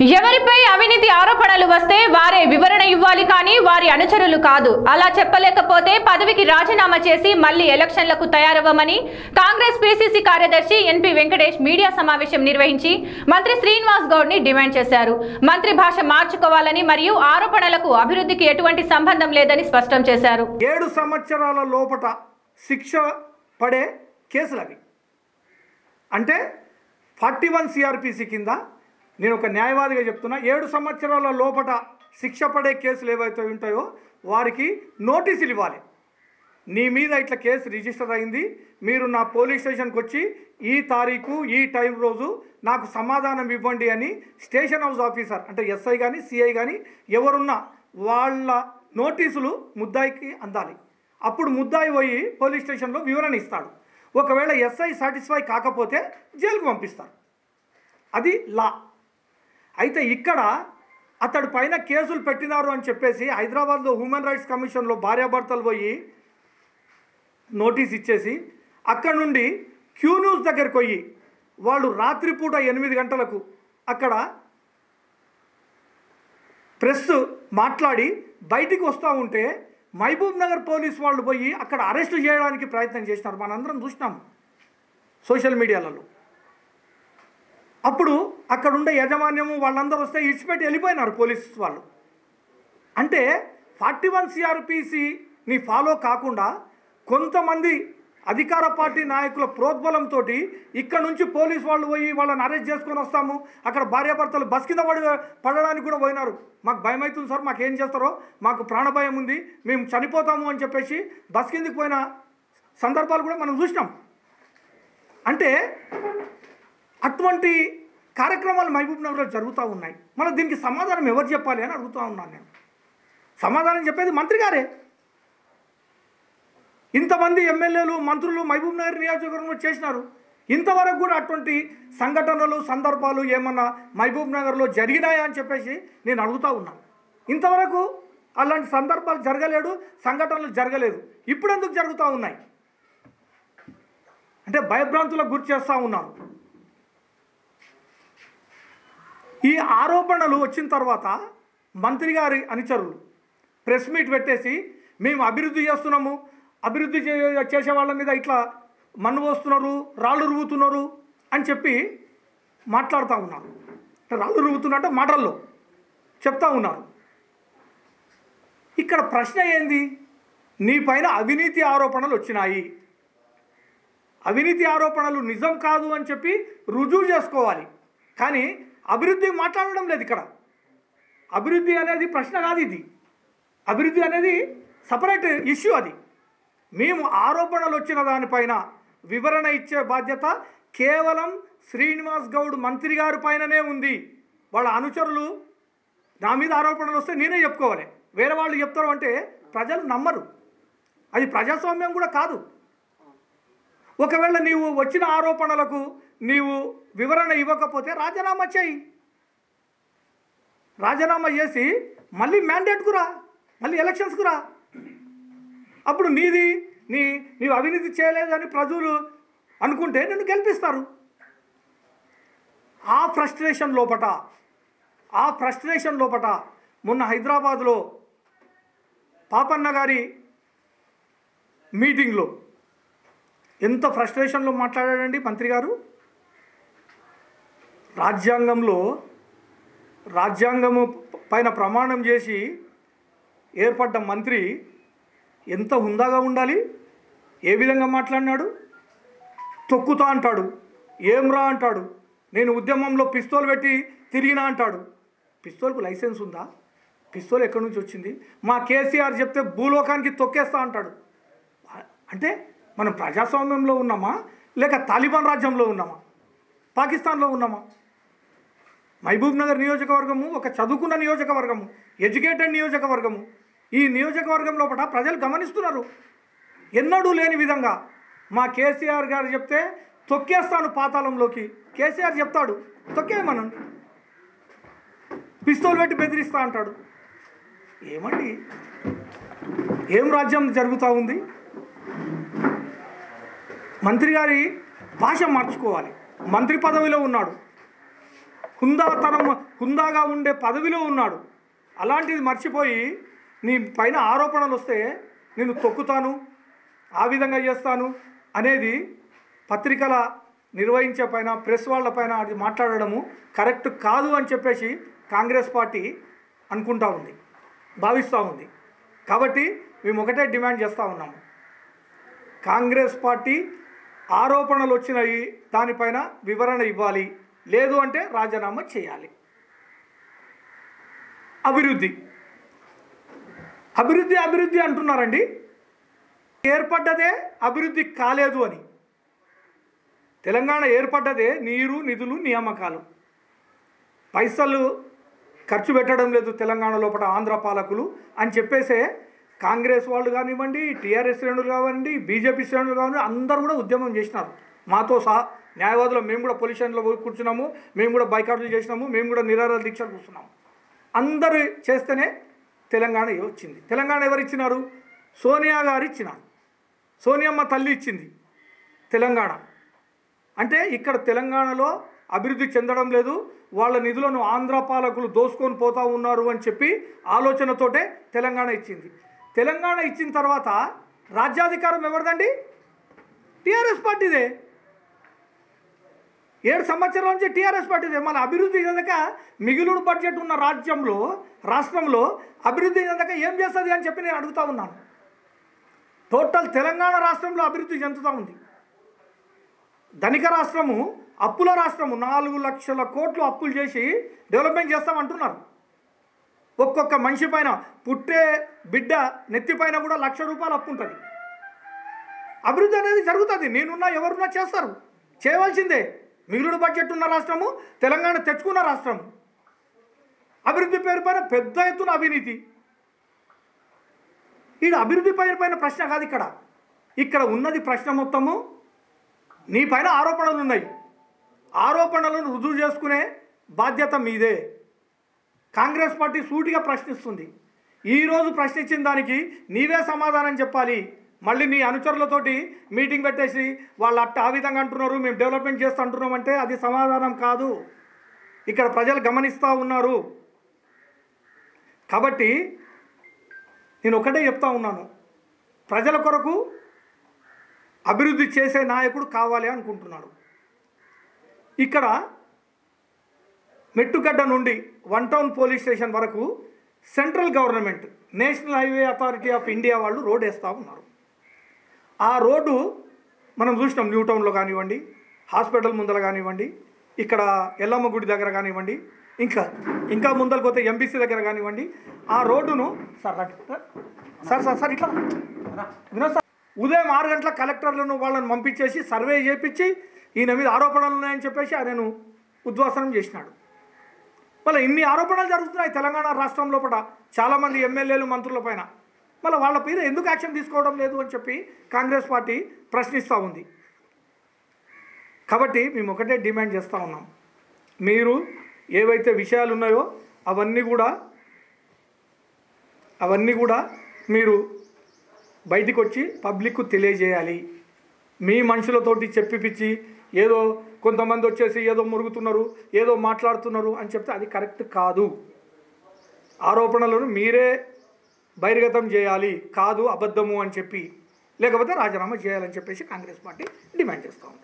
ఎవరిపై అవినీతి ఆరోపణలు వస్తే వారే వివరణ ఇవ్వాలి కానీ వారి అనుచరులు కాదు అలా చెప్పలేకపోతే పదవికి రాజీనామా చేసి మళ్లీ ఎలక్షన్లకు తయారవ్వమని కాంగ్రెస్ పీసీసీ కార్యదర్శి ఎన్పి వెంకటేష్ మీడియా సమావేశం నిర్వహించి మంత్రి శ్రీనివాస్ గౌడ్ ని డిమాండ్ చేశారు మంత్రి భాష మార్చుకోవాలని మరియు ఆరోపణలకు అభివృద్ధికి ఎటువంటి సంబంధం లేదని స్పష్టం చేశారు ఏడు సంవత్సరాల లోపట శిక్ష పడే కేసులు అవి అంటే ఫార్టీ వన్ సిఆర్పిసి కింద నేను ఒక న్యాయవాదిగా చెప్తున్నా ఏడు సంవత్సరాల లోపట శిక్ష పడే కేసులు ఏవైతే ఉంటాయో వారికి నోటీసులు ఇవ్వాలి నీ మీద ఇట్లా కేసు రిజిస్టర్ అయింది మీరు నా పోలీస్ స్టేషన్కి వచ్చి ఈ తారీఖు ఈ టైం రోజు నాకు సమాధానం ఇవ్వండి అని స్టేషన్ హౌస్ ఆఫీసర్ అంటే ఎస్ఐ కానీ సిఐ కానీ ఎవరున్నా వాళ్ళ నోటీసులు ముద్దాయికి అందాలి అప్పుడు ముద్దాయి పోయి పోలీస్ స్టేషన్లో వివరణ ఇస్తాడు ఒకవేళ ఎస్ఐ సాటిస్ఫై కాకపోతే జైలుకు పంపిస్తారు అది లా అయితే ఇక్కడ అతడి పైన కేసులు పెట్టినారు అని చెప్పేసి హైదరాబాద్లో హ్యూమన్ రైట్స్ కమిషన్లో భార్యాభర్తలు పోయి నోటీస్ ఇచ్చేసి అక్కడ నుండి క్యూ న్యూస్ దగ్గరికి పోయి వాళ్ళు రాత్రిపూట ఎనిమిది గంటలకు అక్కడ ప్రెస్ మాట్లాడి బయటికి వస్తూ ఉంటే మహబూబ్ నగర్ పోలీస్ వాళ్ళు పోయి అక్కడ అరెస్ట్ చేయడానికి ప్రయత్నం చేసినారు మనందరం చూసినాం సోషల్ మీడియాలలో అప్పుడు అక్కడ ఉండే యజమాన్యము వాళ్ళందరూ వస్తే ఇడిచిపెట్టి వెళ్ళిపోయినారు పోలీస్ వాళ్ళు అంటే ఫార్టీ వన్ సిఆర్పిసిని ఫాలో కాకుండా కొంతమంది అధికార పార్టీ నాయకుల ప్రోద్బలంతో ఇక్కడ నుంచి పోలీస్ వాళ్ళు పోయి వాళ్ళని అరెస్ట్ చేసుకొని వస్తాము అక్కడ భార్యాభర్తలు బస్ కింద పడి పడడానికి కూడా పోయినారు మాకు భయం అవుతుంది సార్ మాకు ఏం చేస్తారో మాకు ప్రాణభయం ఉంది మేము చనిపోతాము అని చెప్పేసి బస్ కిందకి పోయిన సందర్భాలు కూడా మనం చూసినాం అంటే అటువంటి కార్యక్రమాలు మహబూబ్ నగర్లో జరుగుతూ ఉన్నాయి మన దీనికి సమాధానం ఎవరు చెప్పాలి అని అడుగుతూ ఉన్నాను నేను సమాధానం చెప్పేది మంత్రి గారే ఇంతమంది ఎమ్మెల్యేలు మంత్రులు మహబూబ్ నగర్ నియోజకవర్గంలో చేసినారు ఇంతవరకు కూడా అటువంటి సంఘటనలు సందర్భాలు ఏమన్నా మహబూబ్ నగర్లో జరిగినాయా అని చెప్పేసి నేను అడుగుతా ఉన్నా ఇంతవరకు అలాంటి సందర్భాలు జరగలేడు సంఘటనలు జరగలేదు ఇప్పుడు ఎందుకు జరుగుతూ ఉన్నాయి అంటే భయభ్రాంతులకు గురి చేస్తూ ఉన్నారు ఈ ఆరోపణలు వచ్చిన తర్వాత మంత్రి గారి అనుచరులు ప్రెస్ మీట్ పెట్టేసి మేము అభివృద్ధి చేస్తున్నాము అభివృద్ధి చే- చేసే వాళ్ళ మీద ఇట్లా మన్ను పోస్తున్నారు రాళ్ళు రువ్వుతున్నారు అని చెప్పి మాట్లాడుతూ ఉన్నారు అంటే రాళ్ళు రువ్వుతున్నట్టు మాటల్లో చెప్తా ఉన్నారు ఇక్కడ ప్రశ్న ఏంది నీ పైన అవినీతి ఆరోపణలు వచ్చినాయి అవినీతి ఆరోపణలు నిజం కాదు అని చెప్పి రుజువు చేసుకోవాలి కానీ అభివృద్ధి మాట్లాడడం లేదు ఇక్కడ అభివృద్ధి అనేది ప్రశ్న కాదు ఇది అభివృద్ధి అనేది సపరేట్ ఇష్యూ అది మేము ఆరోపణలు వచ్చిన దానిపైన వివరణ ఇచ్చే బాధ్యత కేవలం శ్రీనివాస్ గౌడ్ మంత్రి గారి పైననే ఉంది వాళ్ళ అనుచరులు నా మీద ఆరోపణలు వస్తే నేనే చెప్పుకోవాలి వేరే వాళ్ళు చెప్తారు అంటే ప్రజలు నమ్మరు అది ప్రజాస్వామ్యం కూడా కాదు ఒకవేళ నీవు వచ్చిన ఆరోపణలకు నీవు వివరణ ఇవ్వకపోతే రాజీనామా చేయి రాజీనామా చేసి మళ్ళీ మ్యాండేట్కు రా మళ్ళీ ఎలక్షన్స్కు రా అప్పుడు నీది నీ నీవు అవినీతి చేయలేదని ప్రజలు అనుకుంటే నిన్ను గెలిపిస్తారు ఆ ఫ్రస్ట్రేషన్ లోపట ఆ ఫ్రస్ట్రేషన్ లోపట మొన్న హైదరాబాద్లో పాపన్న గారి మీటింగ్లో ఎంత ఫ్రస్ట్రేషన్లో మాట్లాడాడండి మంత్రి గారు రాజ్యాంగంలో రాజ్యాంగము పైన ప్రమాణం చేసి ఏర్పడ్డ మంత్రి ఎంత హుందాగా ఉండాలి ఏ విధంగా మాట్లాడినాడు తొక్కుతా అంటాడు ఏం రా అంటాడు నేను ఉద్యమంలో పిస్తోల్ పెట్టి తిరిగినా అంటాడు పిస్తోల్కు లైసెన్స్ ఉందా పిస్తోల్ ఎక్కడి నుంచి వచ్చింది మా కేసీఆర్ చెప్తే భూలోకానికి తొక్కేస్తా అంటాడు అంటే మనం ప్రజాస్వామ్యంలో ఉన్నామా లేక తాలిబాన్ రాజ్యంలో ఉన్నామా పాకిస్తాన్లో ఉన్నామా మహబూబ్ నగర్ నియోజకవర్గము ఒక చదువుకున్న నియోజకవర్గము ఎడ్యుకేటెడ్ నియోజకవర్గము ఈ నియోజకవర్గం లోపల ప్రజలు గమనిస్తున్నారు ఎన్నడూ లేని విధంగా మా కేసీఆర్ గారు చెప్తే తొక్కేస్తాను పాతాళంలోకి కేసీఆర్ చెప్తాడు తొక్కేయమనండి పిస్తోల్ పెట్టి బెదిరిస్తా అంటాడు ఏమండి ఏం రాజ్యం జరుగుతూ ఉంది మంత్రి గారి భాష మార్చుకోవాలి మంత్రి పదవిలో ఉన్నాడు హుందాతనం హుందాగా ఉండే పదవిలో ఉన్నాడు అలాంటిది మర్చిపోయి నీ పైన ఆరోపణలు వస్తే నేను తొక్కుతాను ఆ విధంగా చేస్తాను అనేది పత్రికల నిర్వహించే పైన ప్రెస్ వాళ్ళ పైన అది మాట్లాడడము కరెక్ట్ కాదు అని చెప్పేసి కాంగ్రెస్ పార్టీ అనుకుంటా ఉంది భావిస్తూ ఉంది కాబట్టి మేము ఒకటే డిమాండ్ చేస్తూ ఉన్నాము కాంగ్రెస్ పార్టీ ఆరోపణలు వచ్చినాయి దానిపైన వివరణ ఇవ్వాలి లేదు అంటే రాజీనామా చేయాలి అభివృద్ధి అభివృద్ధి అభివృద్ధి అంటున్నారండి ఏర్పడ్డదే అభివృద్ధి కాలేదు అని తెలంగాణ ఏర్పడ్డదే నీరు నిధులు నియామకాలు పైసలు ఖర్చు పెట్టడం లేదు తెలంగాణ లోపల ఆంధ్ర పాలకులు అని చెప్పేసే కాంగ్రెస్ వాళ్ళు కానివ్వండి టీఆర్ఎస్ శ్రేణులు కానివ్వండి బీజేపీ శ్రేణులు కానివ్వండి అందరూ కూడా ఉద్యమం చేసినారు మాతో సహా న్యాయవాదులు మేము కూడా పొల్యూషన్లో పోయి కూర్చున్నాము మేము కూడా బైకాట్లు చేసినాము మేము కూడా నిరాహార దీక్షలు కూర్చున్నాము అందరూ చేస్తేనే తెలంగాణ వచ్చింది తెలంగాణ ఎవరు ఇచ్చినారు సోనియా గారు ఇచ్చినారు సోనియమ్మ తల్లి ఇచ్చింది తెలంగాణ అంటే ఇక్కడ తెలంగాణలో అభివృద్ధి చెందడం లేదు వాళ్ళ నిధులను ఆంధ్ర పాలకులు దోసుకొని పోతా ఉన్నారు అని చెప్పి ఆలోచనతోటే తెలంగాణ ఇచ్చింది తెలంగాణ ఇచ్చిన తర్వాత రాజ్యాధికారం ఎవరిదండి టీఆర్ఎస్ పార్టీదే ఏడు సంవత్సరాల నుంచి టీఆర్ఎస్ పార్టీదే మన అభివృద్ధి చెందక మిగులుడు బడ్జెట్ ఉన్న రాజ్యంలో రాష్ట్రంలో అభివృద్ధి చెందక ఏం చేస్తుంది అని చెప్పి నేను అడుగుతా ఉన్నాను టోటల్ తెలంగాణ రాష్ట్రంలో అభివృద్ధి చెందుతూ ఉంది ధనిక రాష్ట్రము అప్పుల రాష్ట్రము నాలుగు లక్షల కోట్లు అప్పులు చేసి డెవలప్మెంట్ చేస్తామంటున్నారు ఒక్కొక్క మనిషి పైన పుట్టే బిడ్డ నెత్తి పైన కూడా లక్ష రూపాయలు అప్పు ఉంటుంది అభివృద్ధి అనేది జరుగుతుంది నేనున్నా ఎవరున్నా చేస్తారు చేయవలసిందే మిగులుడు బడ్జెట్ ఉన్న రాష్ట్రము తెలంగాణ తెచ్చుకున్న రాష్ట్రం అభివృద్ధి పేరు పైన పెద్ద ఎత్తున అవినీతి ఈ అభివృద్ధి పేరు పైన ప్రశ్న కాదు ఇక్కడ ఇక్కడ ఉన్నది ప్రశ్న మొత్తము నీ పైన ఆరోపణలు ఉన్నాయి ఆరోపణలను రుజువు చేసుకునే బాధ్యత మీదే కాంగ్రెస్ పార్టీ సూటిగా ప్రశ్నిస్తుంది ఈరోజు ప్రశ్నించిన దానికి నీవే సమాధానం చెప్పాలి మళ్ళీ నీ అనుచరులతోటి మీటింగ్ పెట్టేసి వాళ్ళు అట్ట ఆ విధంగా అంటున్నారు మేము డెవలప్మెంట్ చేస్తూ అంటున్నాం అంటే అది సమాధానం కాదు ఇక్కడ ప్రజలు గమనిస్తూ ఉన్నారు కాబట్టి నేను ఒకటే చెప్తా ఉన్నాను ప్రజల కొరకు అభివృద్ధి చేసే నాయకుడు కావాలి అనుకుంటున్నాడు ఇక్కడ మెట్టుగడ్డ నుండి వన్ టౌన్ పోలీస్ స్టేషన్ వరకు central government national highway authority of India వాళ్ళు రోడ్ వేస్తూ ఉన్నారు ఆ రోడ్డు మనం చూసినాం న్యూ టౌన్లో కానివ్వండి హాస్పిటల్ ముందర కానివ్వండి ఇక్కడ ఎల్లమ్మ గుడి దగ్గర కానివ్వండి ఇంకా ఇంకా ముందరకు పోతే ఎంబీసీ దగ్గర కానివ్వండి ఆ రోడ్డును సార్ రండి. సార్ సార్ సార్ ఇట్లా వినోద్ సార్ ఉదయం ఆరు గంటల కలెక్టర్లను వాళ్ళని పంపించేసి సర్వే చేపించి ఈయన మీద ఆరోపణలు ఉన్నాయని చెప్పేసి ఆయనను ఉద్వాసనం చేసినాడు మళ్ళీ ఇన్ని ఆరోపణలు జరుగుతున్నాయి తెలంగాణ రాష్ట్రం లోపల చాలామంది ఎమ్మెల్యేలు మంత్రుల పైన మళ్ళీ వాళ్ళ మీద ఎందుకు యాక్షన్ తీసుకోవడం లేదు అని చెప్పి కాంగ్రెస్ పార్టీ ప్రశ్నిస్తూ ఉంది కాబట్టి మేము ఒకటే డిమాండ్ చేస్తూ ఉన్నాం మీరు ఏవైతే విషయాలు ఉన్నాయో అవన్నీ కూడా అవన్నీ కూడా మీరు బయటికి వచ్చి పబ్లిక్కు తెలియజేయాలి మీ మనుషులతోటి చెప్పిపిచ్చి ఏదో కొంతమంది వచ్చేసి ఏదో మురుగుతున్నారు ఏదో మాట్లాడుతున్నారు అని చెప్తే అది కరెక్ట్ కాదు ఆరోపణలను మీరే బహిర్గతం చేయాలి కాదు అబద్ధము అని చెప్పి లేకపోతే రాజీనామా చేయాలని చెప్పేసి కాంగ్రెస్ పార్టీ డిమాండ్ చేస్తూ ఉంది